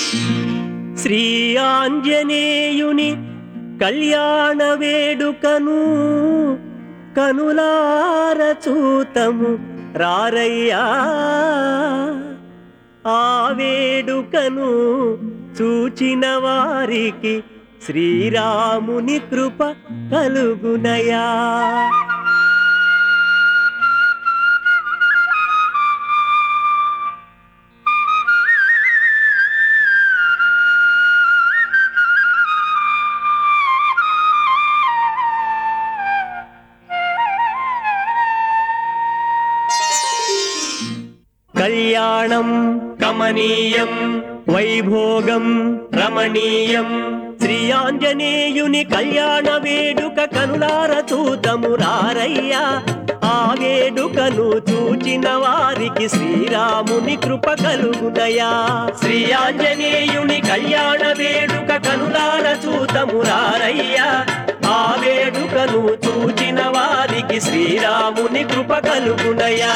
శ్రీ ఆంజనేయుని కళ్యాణ వేడుకను కనులార చూతము రారయ్యా ఆ వేడుకను చూచిన వారికి శ్రీరాముని కృప కలుగునయా కళ్యాణం కమనీయం వైభోగం రమణీయం శ్రీ ఆంజనేయుని కళ్యాణ వేడుక కనులార చూతము రారయ్యా ఆ వేడుకను చూచిన వారికి శ్రీరాముని కృప కలుగునయా శ్రీ ఆంజనేయుని కళ్యాణ వేడుక కనులార చూతము రారయ్యా ఆ వేడుకను చూచిన వారికి శ్రీరాముని కృప కలుగునయా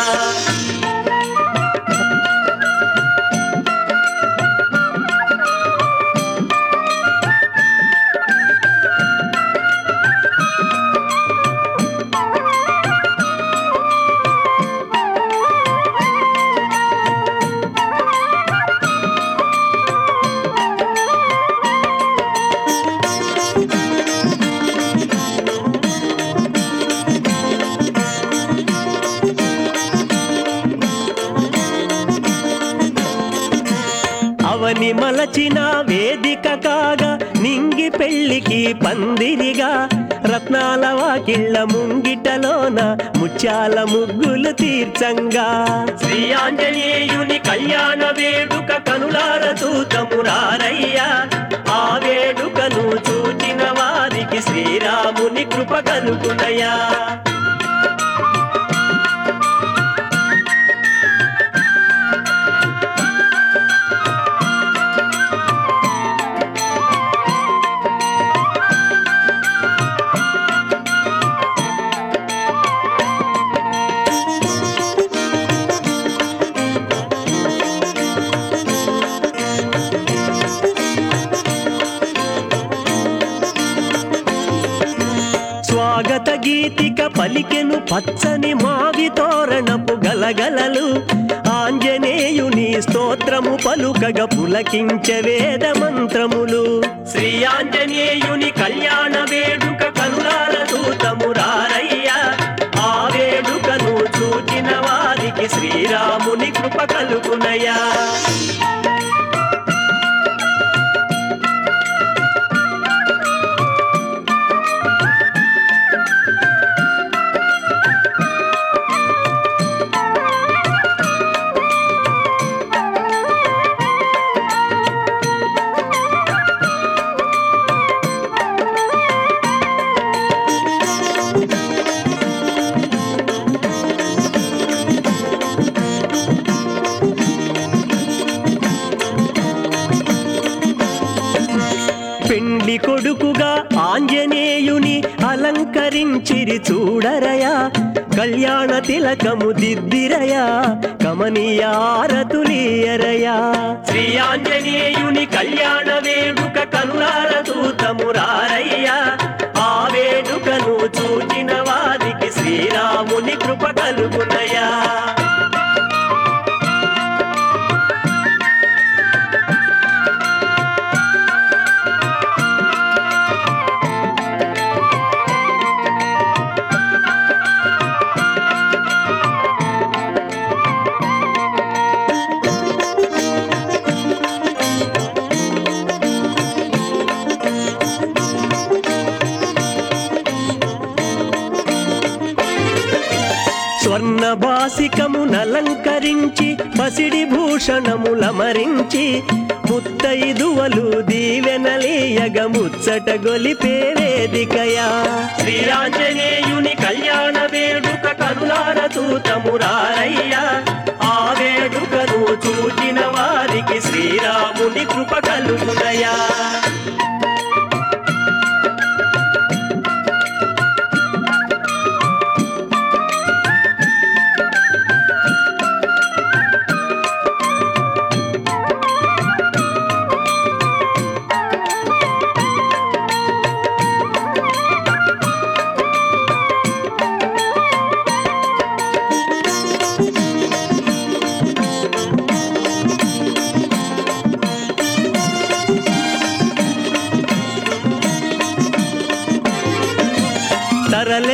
అవని మలచిన వేదిక కాగా నింగి పెళ్లికి పందిరిగా రత్నాల వాకిళ్ళ ముంగిటలోన ముత్యాల ముగ్గులు తీర్చంగా శ్రీ ఆంజనేయుని కళ్యాణ వేడుక కనులార చూతమురారయ్యా ఆ వేడుకను చూచిన వారికి శ్రీరాముని కృప కలుగునయా స్వాగత గీతిక పలికెను పచ్చని మావి తోరణపు గలగలలు ఆంజనేయుని స్తోత్రము పలుకగ పులకించే వేద మంత్రములు శ్రీ ఆంజనేయుని కళ్యాణ వేడుక కనులార చూతము రారయ్యా ఆ వేడుకను చూచిన వారికి శ్రీరాముని కృప కలుగునయా పెండ్లి కొడుకుగా ఆంజనేయుని అలంకరించిరి చూడరయా కళ్యాణ తిలకము దిద్దిరయా కమనీయారతులీయరయా శ్రీ ఆంజనేయుని కళ్యాణ వేడుక కనులార దూతము రారయ్యా ఆ వేడుకను చూచిన వారికి శ్రీరాముని కృప కలుగునయా స్వర్ణ బాసికము నలంకరించి పసిడి భూషణములమరించి ముత్తైదువలు దీవెనలీయగ ముచ్చట గొలిపే వేదికయా శ్రీరాంజనేయుని కళ్యాణ వేడుక కనులార చూతమురారయ్యా ఆ వేడుకను చూచిన వారికి శ్రీరాముని కృప కలుగునయా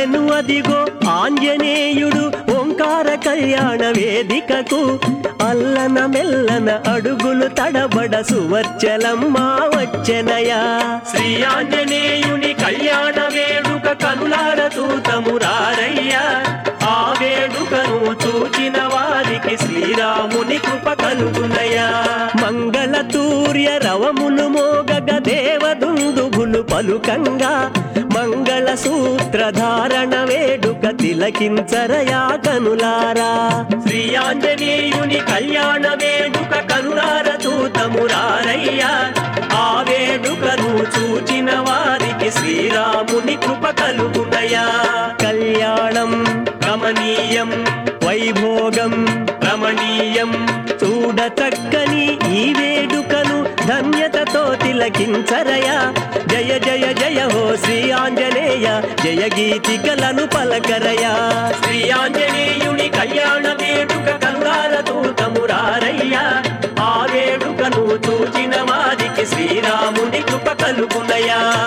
వచ్చెను అదిగో ఆంజనేయుడు ఓంకార కళ్యాణ వేదికకు అల్లన మెల్లన అడుగులు తడబడ సువర్చలమ్మ వచ్చెనయా శ్రీ ఆంజనేయుని కళ్యాణ వేడుక కనులార చూతము రారయ్యా ఆ వేడుకను చూచిన వారికి శ్రీరాముని కృప కలుగునయా మంగళ తూర్య రవములు మోగగ దేవదుందుభులు పలుకంగా మంగళ సూత్రధారణ వేడుక తిలకించరయా కనులారా శ్రీ ఆంజనేయుని కళ్యాణ వేడుక కనులార చూతము రారయ్యా ఆ వేడుకను చూచిన వారికి శ్రీరాముని కృప కలుగునయా కళ్యాణం రమణీయం వైభోగం రమణీయం చూడ చక్కని ఈ వేడుకను ధన్యతతో తిలకించరయా జయ జయ జయ హో శ్రీ ఆంజనేయ జయ గీతికలను పలకరయా శ్రీ ఆంజనేయుని కళ్యాణ వేడుక కనులార తూతమురారయ్యా ఆ వేడుకను చూచిన వారికి శ్రీరాముని కృప కలుగునయా